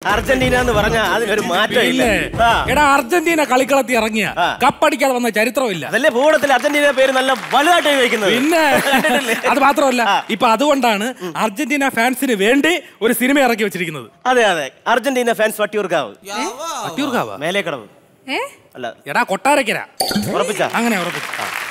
Argentina എന്ന് പറഞ്ഞാൽ അതിനൊരു മാറ്റം ഇല്ല പിന്നെ ആ. എടാ അർജന്റീന കളിക്കളത്തിൽ ഇറങ്ങിയ ആ. കപ്പടിക്കാതെ വന്ന ചരിത്രമില്ല അതല്ലേ ഭൂപടത്തിൽ അർജന്റീന പേര് നല്ല വലുതായിട്ട് വയ്ക്കുന്നത് പിന്നെ അത് മാത്രമല്ല ഇപ്പൊ അതുകൊണ്ടാണ് അർജന്റീന ഫാൻസിന് വേണ്ടി ഒരു സിനിമ ഇറക്കി വെച്ചിരിക്കുന്നത് അതെ അതെ അർജന്റീന ഫാൻസ് വട്ടിയൂർക്കാവ് വട്ടിയൂർക്കാവാ മേലേക്കടവ് ഏ അല്ല എടാ കൊട്ടാരക്കര ഉറപ്പിച്ച അങ്ങനെ ഉറപ്പിച്ചു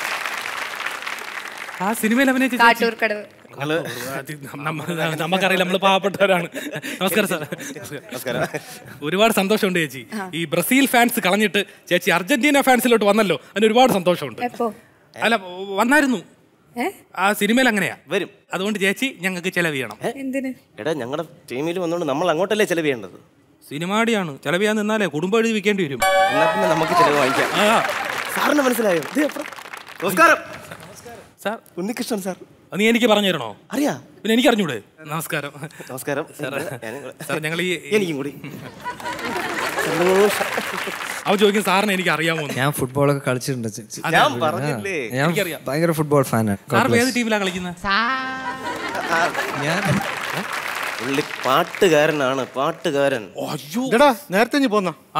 ആ സിനിമയിൽ അഭിനയിച്ച ചേച്ചി- കാട്ടൂർക്കടവ് നിങ്ങള് അത് നമ്മ- നമുക്കറിയില്ല നമ്മൾ പാവപ്പെട്ടവരാണ് നമസ്കാരം സാർ നമസ്കാരം ഒരുപാട് സന്തോഷമുണ്ട് ചേച്ചി ഈ ബ്രസീൽ ഫാൻസ് കളഞ്ഞിട്ട് ചേച്ചി അർജന്റീന ഫാൻസിലോട്ട് വന്നല്ലോ അതിന് ഒരുപാട് സന്തോഷമുണ്ട് എപ്പോ അല്ല വന്നായിരുന്നു ഏ ആ സിനിമയിൽ അങ്ങനെയാ വരും അതുകൊണ്ട് ചേച്ചി ഞങ്ങൾക്ക് ചെലവ് ചെയ്യണം എന്തിന് എടാ ഞങ്ങളുടെ ടീമിൽ വന്നുകൊണ്ട് നമ്മൾ അങ്ങോട്ടല്ലേ ചെലവ് ചെയ്യേണ്ടത് സിനിമാടിയാണ് ചെലവ് ചെയ്യാൻ നിന്നാലേ കുടുംബം എഴുതി വെക്കേണ്ടി വരും എന്നാ പിന്നെ നമുക്ക് ചെലവ് വാങ്ങിക്കാം ആ സാറിന് മനസ്സിലായോ ഇത് അപ്പുറം. നമസ്കാരം സാർ ഉണ്ണികൃഷ്ണൻ സാർ അത് നീ എനിക്ക് പറഞ്ഞു തരണോ അറിയാ പിന്നെ എനിക്ക് അറിഞ്ഞൂടെ നമസ്കാരം നമസ്കാരം ഞാനും കൂടെ. സാർ ഞങ്ങൾ ഈ എനിക്കും കൂടി സന്തോഷം. അവ ചോദിക്കും സാറിന് എനിക്ക് അറിയാമോ എന്ന്. ഞാൻ ഫുട്ബോളൊക്കെ കളിച്ചിട്ടുണ്ട് ചേച്ചി. ഞാൻ പറഞ്ഞില്ലേ ഞാൻ എനിക്കറിയാം. ഭയങ്കര ഫുട്ബോൾ ഫാനാണ് സാർ ഏത് ടീമിലാണ് കളിക്കുന്നത് ഞാൻ പുള്ളി പാട്ടുകാരനാണ് പാട്ടുകാരൻ അയ്യോ എടാ നേരത്തെ ഇനി പോന്ന ആ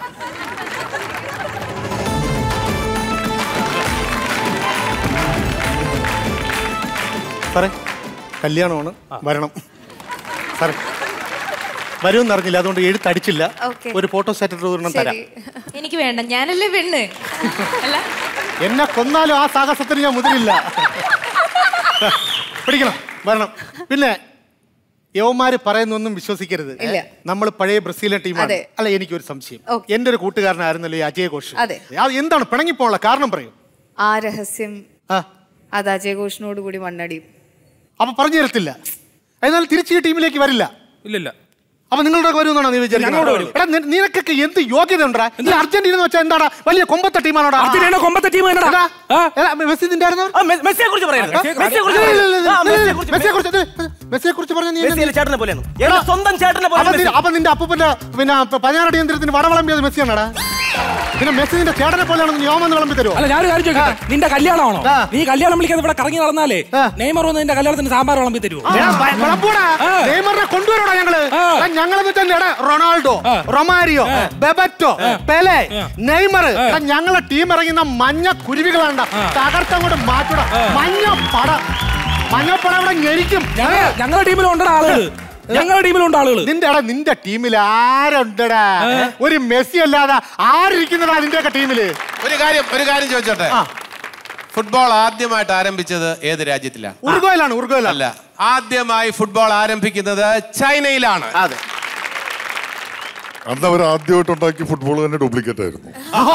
സാറേ കല്യാണമാണ് വരണം സാറേ വരുമെന്ന് അറിഞ്ഞില്ല അതുകൊണ്ട് എഴുത്തടിച്ചില്ല Okay. ഒരു ഫോട്ടോ സ്റ്റാറ്റസ് ഒരെണ്ണം തരാം ശരി എനിക്ക് വേണ്ട ഞാനല്ലേ പെണ്ണ് അല്ല എന്നെ കൊന്നാലും ആ സാഹസത്തിന് ഞാൻ മുതിരില്ല പിടിക്കണം വരണം പിന്നെ യവന്മാര് പറയുന്നൊന്നും വിശ്വസിക്കരുത് ഇല്ല. നമ്മൾ പഴയ ബ്രസീലിയൻ ടീമാണ് അതെ. അല്ല എനിക്കൊരു സംശയം Okay. എന്റെ ഒരു കൂട്ടുകാരനായിരുന്നല്ലോ ഈ അജയ് ഘോഷ് അതെ. അത് എന്താണ് പിണങ്ങിപ്പോള്ള കാരണം പറയൂ ആ രഹസ്യം ആ അത് അജയ് ഘോഷിനോട് കൂടി മണ്ണടിയും അപ്പൊ പറഞ്ഞു തരത്തില്ല എന്നാൽ തിരിച്ച് ഈ ടീമിലേക്ക് വരില്ല ഇല്ലല്ല അപ്പൊ നിങ്ങളുടെ വരുമെന്നാണോ നീ ഞങ്ങളോട് വരും. വിചാരിക്കുന്നത് എടാ, നി- നിനക്കൊക്കെ എന്ത് യോഗ്യത ഉണ്ടാ ഈ അർജന്റീന എന്ന് വെച്ചാൽ എന്താടാ വലിയ കൊമ്പത്തെ ടീമാണോടാ അർജന്റീന കൊമ്പത്തെ ടീം എടാ, എന്നടാ ആ എടാ, മെസ്സി നിന്റെ ആയിരുന്നോ? ആ, മെ- മെസ്സിയെ കുറിച്ച് പറയരുത് മെസ്സിയെ മെസ്സിയെ കുറിച്ച് ഇല്ല, ഇല്ല, ഇല്ല, ഇല്ല, ആ, ഇല്ല, മെസ്സിയെ ഇല്ല, കുറിച്ച് മെസ്സിയെ കുറിച്ച് ഇത്, മെസ്സിയെ കുറിച്ച് പറഞ്ഞ നീ മെസ്സി എന്നെ- എന്റെ ചേട്ടനെ പോലെയാണ് എന്റെ സ്വന്തം ചേട്ടനെ പോലെ അപ്പൊ മെസ്സി. നി- അപ്പൊ നിന്റെ അപ്പൂപ്പന്റെ പിന്നെ പ- പതിനാറടിയന്ത്രത്തിന് വടവളമ്പിയത് മെസ്സിയാണടാ പിന്നെ മെസ്സി നിന്റെ ചേട്ടനെ പോലെയാണെന്ന് യോമെന്ന് വിളമ്പി തരുമോ അല്ല ഞാനൊരു കാര്യം ചോദിക്കട്ടെ നിന്റെ കല്യാണമാണോ ആ. നീ കല്യാണം വിളിക്കാതെ ഇവിടെ കറങ്ങി നടന്നാലേ ആ. നെയ്മർ വന്ന് നിന്റെ കല്യാണത്തിന് സാമ്പാർ വിളമ്പി തരുമോ എടാ, വ- വിളമ്പൂടാ. ആ. നെയ്മറിനെ കൊണ്ടുവരണോ ഞങ്ങള് ആ. എടാ, ഞങ്ങളെന്ന് വെച്ചാൽ എടാ, റൊണാൾഡോ ആ. റൊമാരിയോ ആ. ബെബറ്റോ പെലെ ആ. നെയ്മർ ആ. എടാ, ഞങ്ങളെ ടീം ഇറങ്ങുന്ന മഞ്ഞ കുരുവികളാണ്ട തകർത്തങ്ങോട്ട് മാറ്റൂടാ മഞ്ഞ പട മഞ്ഞ പട ഇവിടെ ഞെരിക്കും ഞങ്ങൾ ഞങ്ങളുടെ ടീമിലുണ്ട് ആളുകൾ ഞങ്ങളുടെ ടീമിലുണ്ട് ആളുകൾ നിന്റെ എടാ നിന്റെ ടീമിൽ ആരുണ്ടടാ ഒരു മെസ്സി അല്ലാതെ ആരിരിക്കുന്നടാ നിന്റെ ടീമില് ഒരു കാര്യം ഒരു കാര്യം ചോദിച്ചോട്ടെ ആ. ഫുട്ബോൾ ആദ്യമായിട്ട് ആരംഭിച്ചത് ഏത് രാജ്യത്തിലാണ് ഉറുഗോയിലാണ് ഉറുഗോയിലാണ് അല്ല ആദ്യമായി ഫുട്ബോൾ ആരംഭിക്കുന്നത് ചൈനയിലാണ് അതെ അന്ന് അവർ ആദ്യമായിട്ട് ഉണ്ടാക്കിയ ഫുട്ബോൾ തന്നെ ഡ്യൂപ്ലിക്കേറ്റ് ആയിരുന്നു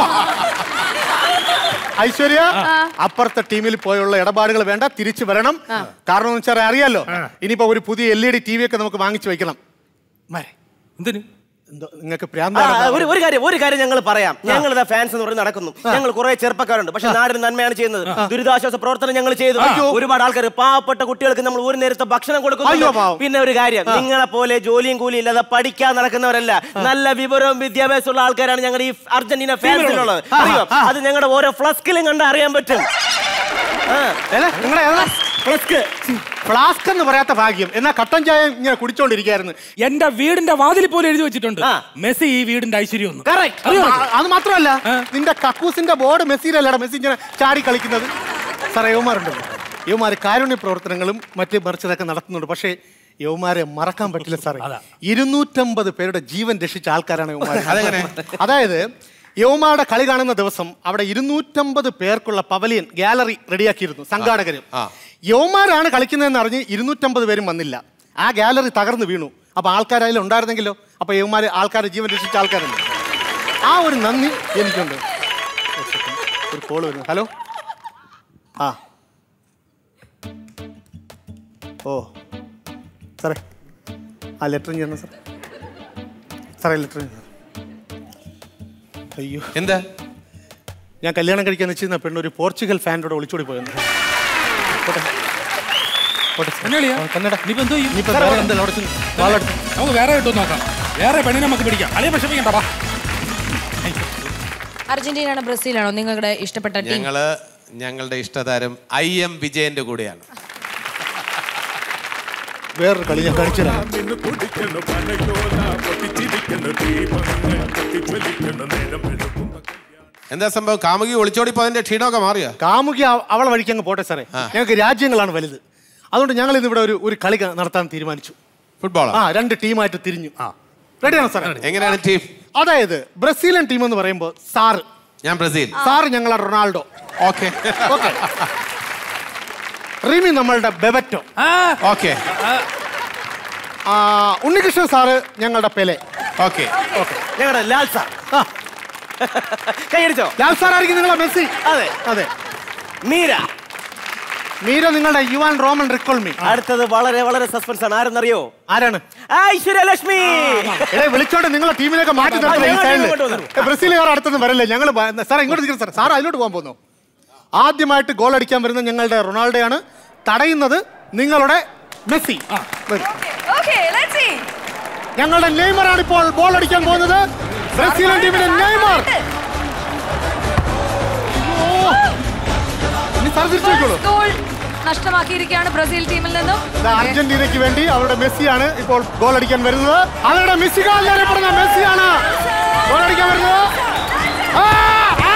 ഐശ്വര്യ അപ്പുറത്തെ ടീമിൽ പോയുള്ള ഇടപാടുകൾ വേണ്ട തിരിച്ചു വരണം കാരണം എന്ന് വെച്ചാൽ അറിയാലോ ഇനിയിപ്പോ ഒരു പുതിയ L E D T V ഒക്കെ നമുക്ക് വാങ്ങിച്ചു വെക്കണം മാരെ, എന്തിന് എന്തോ നിങ്ങൾക്ക് ആ, പ്രാന്താണ് ഒരു ഒരു കാര്യം ഒരു കാര്യം ഞങ്ങൾ പറയാം ഞങ്ങൾ ഇതാ ഫാൻസ് എന്ന് പറഞ്ഞ് നടക്കുന്നു ഞങ്ങൾ കുറെ ചെറുപ്പക്കാരുണ്ട് പക്ഷെ നാടിന് നന്മയാണ് ചെയ്യുന്നത് ദുരിതാശ്വാസ പ്രവർത്തനം ഞങ്ങൾ ചെയ്തു ഒരുപാട് ആൾക്കാർ പാവപ്പെട്ട കുട്ടികൾക്ക് നമ്മൾ ഒരു നേരത്തെ ഭക്ഷണം അയ്യോ, കൊടുക്കുന്നു പാവം. പിന്നെ ഒരു കാര്യം നിങ്ങളെ പോലെ ജോലിയും കൂലിയും ഇല്ലാതെ പഠിക്കാൻ നടക്കുന്നവരല്ല നല്ല വിവരവും വിദ്യാഭ്യാസമുള്ള ആൾക്കാരാണ് ഞങ്ങളുടെ ഈ അർജന്റീന ഫാൻസിലുള്ളത് അറിയോ അത് ഞങ്ങളുടെ ഓരോ ഫ്ലസ്കിലും കണ്ട് അറിയാൻ പറ്റും ആ, നിങ്ങളെ ഫ്ലസ്ക് ഫ്ലാസ്ക് എന്ന് പറയാത്ത ഭാഗ്യം എന്നാ കട്ടൻ ചായ ഇങ്ങനെ കുടിച്ചോണ്ടിരിക്കായിരുന്നു എന്റെ വീടിന്റെ വാതിൽ പോലും എഴുതി വെച്ചിട്ടുണ്ട് ആ. മെസ്സി ഈ വീടിന്റെ ഐശ്വര്യം ഒന്ന് correct. അത് മാത്രമല്ല നിന്റെ കക്കൂസിന്റെ ബോർഡ് മെസ്സിയിലല്ലടാ മെസ്സി ഇങ്ങനെ ചാടി കളിക്കുന്നത് സാറേ യുവമാരുണ്ടല്ലോ യുവമാര് കാരുണ്യ പ്രവർത്തനങ്ങളും മറ്റ് മറിച്ചതൊക്കെ നടത്തുന്നുണ്ട് പക്ഷേ യവമാരെ മറക്കാൻ പറ്റില്ല സാറേ ഇരുന്നൂറ്റമ്പത് പേരുടെ ജീവൻ രക്ഷിച്ച ആൾക്കാരാണ് യവമാർ അതായത് യവമാരുടെ കളി കാണുന്ന ദിവസം അവിടെ ഇരുന്നൂറ്റമ്പത് പേർക്കുള്ള പവലിയൻ ഗാലറി റെഡിയാക്കിയിരുന്നു സംഘാടകരും യവമാരാണ് കളിക്കുന്നതെന്ന് അറിഞ്ഞ് ഇരുന്നൂറ്റമ്പത് പേരും വന്നില്ല ആ ഗാലറി തകർന്നു വീണു അപ്പൊ ആൾക്കാർ അതിൽ ഉണ്ടായിരുന്നെങ്കിലോ അപ്പൊ യവമാര് ആൾക്കാരെ ജീവൻ രക്ഷിച്ച ആൾക്കാരുണ്ട് ആ ഒരു നന്ദി എനിക്കുണ്ട് ഒരു second. ഒരു കോള് വരുന്നു ഹലോ ആ ഓ സാറേ ആ ലെറ്റർ ചെയ്യണം സാർ സാറേ ലെറ്റർ അയ്യോ എന്താ ഞാൻ കല്യാണം കഴിക്കാൻ വെച്ചിരുന്ന പെണ്ണ് ഒരു പോർച്ചുഗൽ ഫാനോട് ഒളിച്ചോടി പോയെന്ന് പോട്ടെ. പോട്ടെ സാർ. എന്നാളിയാ? ആ, തന്നെടാ. ഇനിയിപ്പോ എന്തോ ചെയ്യും? ഇനിയിപ്പോ വേറെ എന്തെങ്കിലും അവിടെ ചെന്ന് വാളെടുത്ത്. നമുക്ക് വേറെ കിട്ടും നോക്കാം വേറെ പെണ്ണിനെ നമുക്ക് പിടിക്കാം അളിയെ വിഷമിക്കണ്ട വാ അർജന്റീന ആണോ ബ്രസീലാണോ നിങ്ങളുടെ ഇഷ്ടപ്പെട്ട ടീം ഞങ്ങള് ഞങ്ങളുടെ ഇഷ്ടതാരം ഐ എം വിജയന്റെ കൂടെയാണ് വേറൊരു കളി ഞാൻ കാണിച്ചു തരാം നിന്നു കുടിക്കുന്നു പനയോല പൊട്ടിച്ചിരി എന്താ സംഭവം കാമുകി ഒളിച്ചോടിപ്പോ അതിന്റെ ക്ഷീണമൊക്കെ മാറിയോ കാമുകി അവ- അവളെ വഴിക്ക് അങ്ങ് പോട്ടെ സാറേ ഞങ്ങൾക്ക് രാജ്യങ്ങളാണ് വലുത് അതുകൊണ്ട് ഞങ്ങൾ ഇന്ന് ഇവിടെ ഒരു ഒരു കളി ക- നടത്താൻ തീരുമാനിച്ചു ഫുട്ബോളോ ആ രണ്ട് ടീമായിട്ട് തിരിഞ്ഞു ആ റെഡിയാണോ സാറേ എങ്ങനെയാണ് ടീം അതായത് ബ്രസീലിയൻ ടീം എന്ന് പറയുമ്പോൾ സാറ് ഞാൻ ബ്രസീൽ സാറ് ഞങ്ങളെ റൊണാൾഡോ ഓക്കെ ഓക്കെ റിമി നമ്മളുടെ ബെബറ്റോ ഓക്കെ ആ, ഉണ്ണികൃഷ്ണൻ സാറ് ഞങ്ങളുടെ പെലെ ഓക്കെ ഞങ്ങളുടെ ലാൽ സാർ ആ, കൈയടിച്ചോ ലാൽ സാറായിരിക്കും നിങ്ങളെ മെസ്സി അതെ അതെ മീര മീര നിങ്ങളുടെ യുവാൻ റോമൻ റിക്കോൾമി അടുത്തത് വളരെ വളരെ സസ്പെൻസ് ആണ് ആരെന്നറിയോ ആരാണ് ഐശ്വര്യ ലക്ഷ്മി എടേ വിളിച്ചോണ്ട് നിങ്ങളെ ടീമിലേക്ക് മാറ്റി നിർത്തണം ഈ ഞങ്ങൾ സൈഡില്. ഇങ്ങോട്ട് വന്നു. ഏ, ബ്രസീലുകാർ അടുത്തൊന്നും വരല്ലേ ഞങ്ങൾ സാർ ഇങ്ങോട്ട് നിൽക്കണം സാർ സാർ അതിലോട്ട് പോകാൻ പോകുന്നു ആദ്യമായിട്ട് ഗോൾ അടിക്കാൻ വരുന്ന ഞങ്ങളുടെ റൊണാൾഡോയാണ് തടയുന്നത് നിങ്ങളുടെ മെസ്സി വരൂ. Okay, let's see. ഞങ്ങളുടെ നെയ്മറാണ് ഇപ്പോൾ ബോൾ അടിക്കാൻ പോകുന്നത് ബ്രസീലിയൻ ടീമിന്റെ നെയ്മർ ഓ. ഇനി സാർ തിരിച്ചു വെക്കോളൂ First goal നഷ്ടമാക്കിയിരിക്കുകയാണ് ബ്രസീൽ ടീമിൽ നിന്നും ദാ അർജന്റീനയ്ക്ക് വേണ്ടി അവരുടെ മെസ്സിയാണ് ഇപ്പോൾ ഗോൾ അടിക്കാൻ വരുന്നത് അവരുടെ മെസ്സി കാലിൽ അറിയപ്പെടുന്ന മെസ്സിയാണ് ഗോൾ അടിക്കാൻ വരുന്നത് ആ! ആ!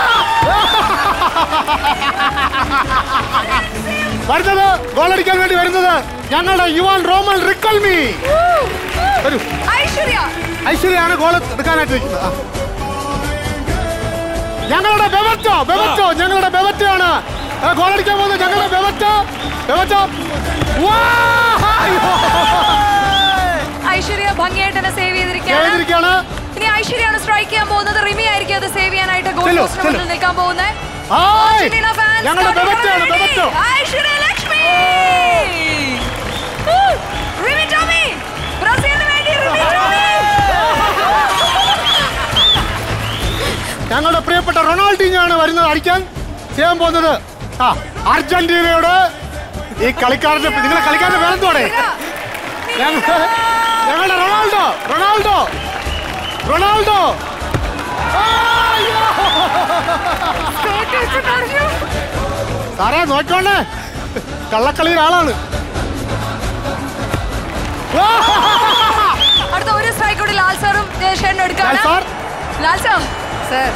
വരുന്നത് ഗോൾ അടിക്കാൻ വേണ്ടി വരുന്നത് ഞങ്ങളുടെ യുവാൻ റോമൻ റിക്കൽമി വരൂ ഐശ്വര്യ ഐശ്വര്യാണ് ഗോൾ എടുക്കാനായിട്ട് നിൽക്കുന്നത് ആ. ഞങ്ങളുടെ ബെവറ്റോ ബെവറ്റോ ഞങ്ങളുടെ ബെവറ്റോയാണ് ആ, ഗോൾ അടിക്കാൻ പോകുന്നത് ഞങ്ങളുടെ ബെവറ്റോ ബെവറ്റോ വാ! അയ്യോ! ഐശ്വര്യ ഭംഗിയായിട്ട് തന്നെ സേവ് ചെയ്തിരിക്കുകയാണ് ചെയ്തിരിക്കുകയാണ്. ഇനി ഐശ്വര്യാണ് സ്ട്രൈക്ക് ചെയ്യാൻ പോകുന്നത് റിമി ആയിരിക്കും അത് സേവ് ചെയ്യാനായിട്ട് ഗോൾ ചെല്ലു, പോസ്റ്റിന് മുന്നിൽ ചെല്ലു. നിൽക്കാൻ പോകുന്നത് ഹായ്! അർജന്റീന fans ഞങ്ങളുടെ starting ബെവറ്റോയാണ് ready. Bebeto Aishwarya Lakshmi Woo! Rimi Tomy ബ്രസീലിന് വേണ്ടി റിമി ടോമി ഞങ്ങളുടെ പ്രിയപ്പെട്ട റൊണാൾഡിഞ്ഞാണ് വരുന്നത് അടിക്കാൻ ചെയ്യാൻ പോകുന്നത് ആ അർജന്റീനയോട് ഈ കളിക്കാരന്റെ നിങ്ങളെ കളിക്കാരന്റെ പേരെന്തോടെ ഞങ്ങളുടെ ഞങ്ങളുടെ റൊണാൾഡോ റൊണാൾഡോ റൊണാൾഡോ അയ്യോ! സാറേ നോക്കോണ്ടേ കള്ളക്കളിയിൽ ആളാണ് അടുത്ത ഒരു സ്ട്രൈക്ക് കൂടി ലാൽ സാറും ജയശേഖരനും എടുക്കാണ് Lal sir. Lal sir sir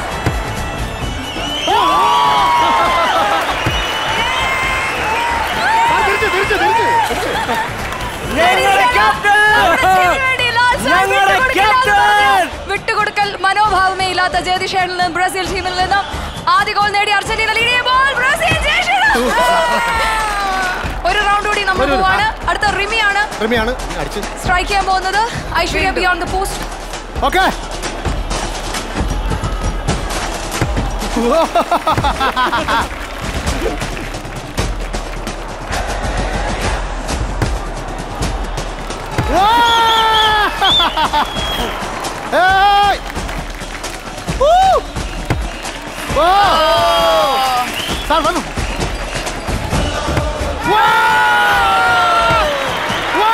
ആ, തിരിച്ച് തിരിച്ച് തിരിച്ച് ഞങ്ങളുടെ ക്യാപ്റ്റൻ ബ്രസീലിന് വേണ്ടി ലാൽ സാർ ഞങ്ങളുടെ വിട്ടുകൊടുക്കൽ ക്യാപ്റ്റൻ! വിട്ടുകൊടുക്കൽ മനോഭാവമേ ഇല്ലാത്ത ജയതിഷേണിൽ നിന്ന് ബ്രസീൽ ടീമിൽ നിന്നും ആദ്യ ഗോൾ നേടി അർജന്റീന ലീഡ് ചെയ്യുമ്പോൾ ബ്രസീൽ ജയശേഖരൻ ഒരു റൗണ്ട് കൂടി നമ്മൾ ഒരു- പോവാണ് അടുത്ത റിമിയാണ് റിമിയാണ് അടിച്ച് സ്ട്രൈക്ക് ചെയ്യാൻ പോകുന്നത് Aishwarya beyond the post okay sir വന്നു വാ! വാ!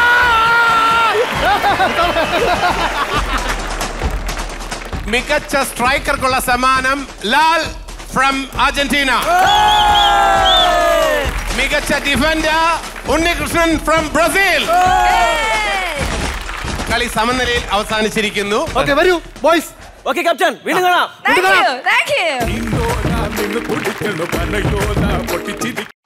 മികച്ച സ്ട്രൈക്കർക്കുള്ള സമ്മാനം ലാൽ ഫ്രം അർജന്റീന മികച്ച ഡിഫൻഡർ ഉണ്ണികൃഷ്ണൻ ഫ്രം ബ്രസീൽ കളി സമനിലയിൽ അവസാനിച്ചിരിക്കുന്നു ഓക്കെ വരൂ ബോയ്സ് ഓക്കെ ക്യാപ്റ്റൻ വീണ്ടും കാണാം താങ്ക് യു താങ്ക് യു നിന്ന് കുടിക്കണു പനയോല പൊട്ടിച്ചിരി